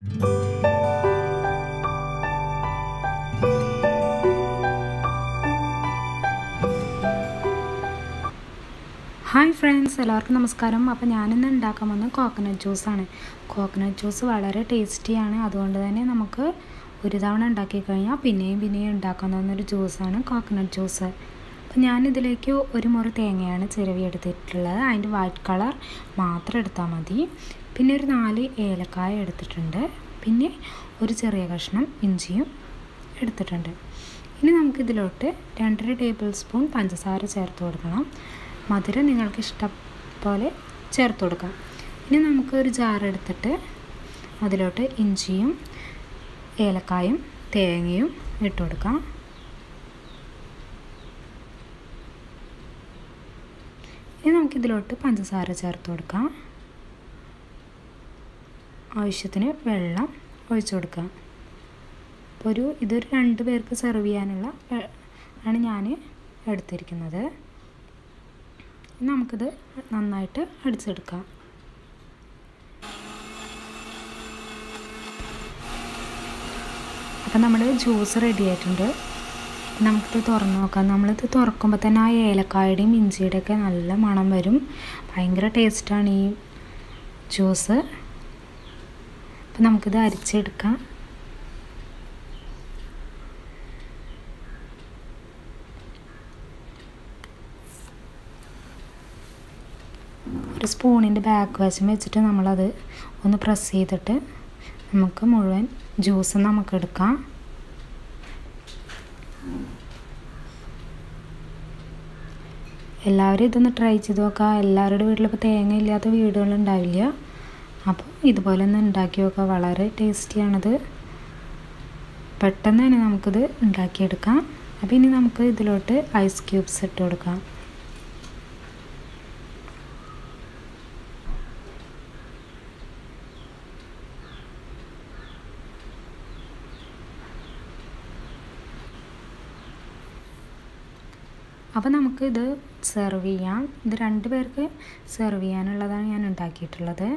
hi friends എല്ലാവർക്കും നമസ്കാരം അപ്പോൾ ഞാനിന്ന് ഉണ്ടാക്കാൻ വന്നത് കോക്കനട്ട് ജ്യൂസാണ് കോക്കനട്ട് ജ്യൂസ് വളരെ ടേസ്റ്റിയാണ് അതുകൊണ്ട് തന്നെ നമുക്ക് ഒരു തവണ ഉണ്ടാക്കി കഴിഞ്ഞാൽ പിന്നെയും പിന്നെയും ഉണ്ടാക്കാവുന്ന ഒരു ജ്യൂസാണ് കോക്കനട്ട് ജ്യൂസ് അപ്പോൾ ഞാനിതിലേക്ക് ഒരു മുറി തേങ്ങയാണ് ചിരവി എടുത്തിട്ടുള്ളത് അതിൻ്റെ വൈറ്റ് കളർ മാത്രം എടുത്താൽ മതി പിന്നെ ഒരു നാല് ഏലക്കായ എടുത്തിട്ടുണ്ട് പിന്നെ ഒരു ചെറിയ കഷ്ണം ഇഞ്ചിയും എടുത്തിട്ടുണ്ട് ഇനി നമുക്കിതിലോട്ട് രണ്ടര ടേബിൾ സ്പൂൺ പഞ്ചസാര ചേർത്ത് കൊടുക്കണം മധുരം നിങ്ങൾക്ക് ഇഷ്ടം പോലെ ചേർത്ത് കൊടുക്കാം ഇനി നമുക്ക് ഒരു ജാർ എടുത്തിട്ട് അതിലോട്ട് ഇഞ്ചിയും ഏലക്കായും തേങ്ങയും ഇട്ട് കൊടുക്കാം ഇനി നമുക്കിതിലോട്ട് പഞ്ചസാര ചേർത്ത് കൊടുക്കാം ആവശ്യത്തിന് വെള്ളം ഒഴിച്ചു കൊടുക്കാം അപ്പോൾ ഒരു ഇതൊരു രണ്ട് പേർക്ക് സെർവ് ചെയ്യാനുള്ള ആണ് ഞാൻ എടുത്തിരിക്കുന്നത് നമുക്കിത് നന്നായിട്ട് അടിച്ചെടുക്കാം അപ്പം നമ്മുടെ ജ്യൂസ് റെഡി ആയിട്ടുണ്ട് നമുക്കിത് തുറന്ന് നോക്കാം നമ്മളിത് തുറക്കുമ്പോൾ തന്നെ ആ ഏലക്കായുടെയും ഇഞ്ചിയുടെ ഒക്കെ നല്ല മണം വരും ഭയങ്കര ടേസ്റ്റാണ് ഈ ജ്യൂസ് അപ്പം നമുക്കിത് അരിച്ചെടുക്കാം ഒരു സ്പൂണിൻ്റെ ബാക്ക് വശം വെച്ചിട്ട് നമ്മളത് ഒന്ന് പ്രസ് ചെയ്തിട്ട് നമുക്ക് മുഴുവൻ ജ്യൂസ് നമുക്ക് എടുക്കാം എല്ലാവരും ഇതൊന്ന് ട്രൈ ചെയ്ത് നോക്കുക എല്ലാവരുടെ വീട്ടിലിപ്പോൾ തേങ്ങ ഇല്ലാത്ത വീടുകളുണ്ടാവില്ല അപ്പോൾ ഇതുപോലെ ഒന്ന് ഉണ്ടാക്കി നോക്കുക വളരെ ടേസ്റ്റിയാണത് പെട്ടെന്ന് തന്നെ നമുക്കിത് ഉണ്ടാക്കിയെടുക്കാം അപ്പോൾ ഇനി നമുക്ക് ഇതിലോട്ട് ഐസ് ക്യൂബ്സ് ഇട്ട് കൊടുക്കാം അപ്പോൾ നമുക്ക് ഇത് സെർവ് ചെയ്യാം ഇത് രണ്ട് പേർക്ക് സെർവ് ചെയ്യാനുള്ളതാണ് ഞാൻ ഉണ്ടാക്കിയിട്ടുള്ളത്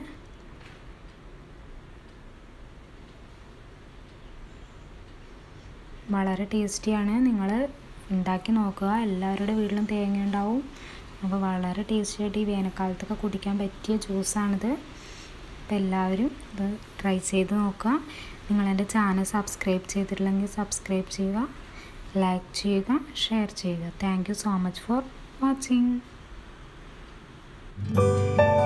വളരെ ടേസ്റ്റിയാണ് നിങ്ങൾ ഉണ്ടാക്കി നോക്കുക എല്ലാവരുടെ വീട്ടിലും തേങ്ങ ഉണ്ടാവും അപ്പോൾ വളരെ ടേസ്റ്റി ആയിട്ട് ഈ വേനൽക്കാലത്തൊക്കെ കുടിക്കാൻ പറ്റിയ ജ്യൂസാണിത് അപ്പോൾ എല്ലാവരും ഇത് ട്രൈ ചെയ്ത് നോക്കുക നിങ്ങളെൻ്റെ ചാനൽ സബ്സ്ക്രൈബ് ചെയ്തിട്ടില്ലെങ്കിൽ സബ്സ്ക്രൈബ് ചെയ്യുക ലൈക്ക് ചെയ്യുക ഷെയർ ചെയ്യുക thank you so much for watching